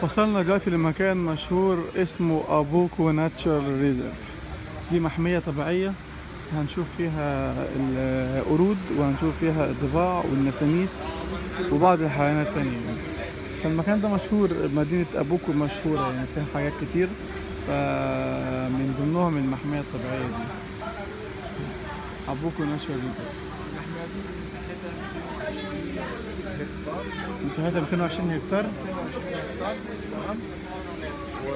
وصلنا دلوقتي لمكان مشهور اسمه ابوكو ناتشورال ريزرف دي محمية طبيعية هنشوف فيها القرود وهنشوف فيها الضباع والنسانيس وبعض الحيوانات التانية فالمكان ده مشهور مدينة أبوكو مشهورة يعني فيها حاجات كتير فمن ضمنهم المحمية الطبيعية دي أبوكو ناتشورال ريزرف المحمية دي مساحتها 220 هكتار مساحتها 220 هكتار 220 هكتار تمام و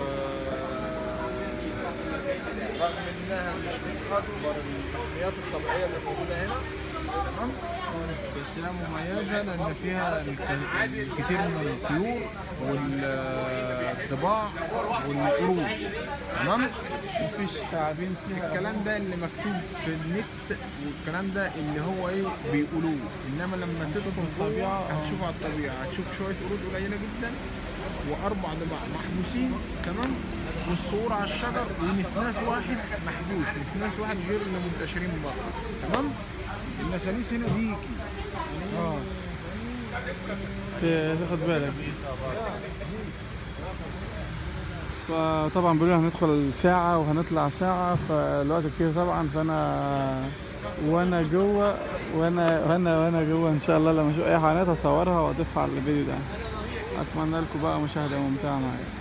رغم انها مش من اكبر المحميات الطبيعيه اللي موجوده هنا تمام بس هي مميزه لان فيها الك- الكثير من الطيور والضباع والقرود تمام مفيش تعابين فيها الكلام ده اللي مكتوب في النت والكلام ده اللي هو ايه بيقولوه انما لما تدخل الطبيعة، جوه آه. هتشوف على الطبيعه هتشوف شويه قرود قليله جدا واربع ضباع محبوسين تمام والصور على الشجر ونسناس واحد محبوس نسناس واحد غير اللي منتشرين بره تمام النسانيس هنا ديكي اه ت- تاخد بالك فطبعا بيقولوا هندخل ساعة وهنطلع ساعة فالوقت كتير طبعا فأنا وأنا جوه وأنا وأنا وأنا جوه إن شاء الله لما أشوف أي حيوانات هصورها وأضيفها على الفيديو ده أتمنى لكم بقى مشاهدة ممتعة معايا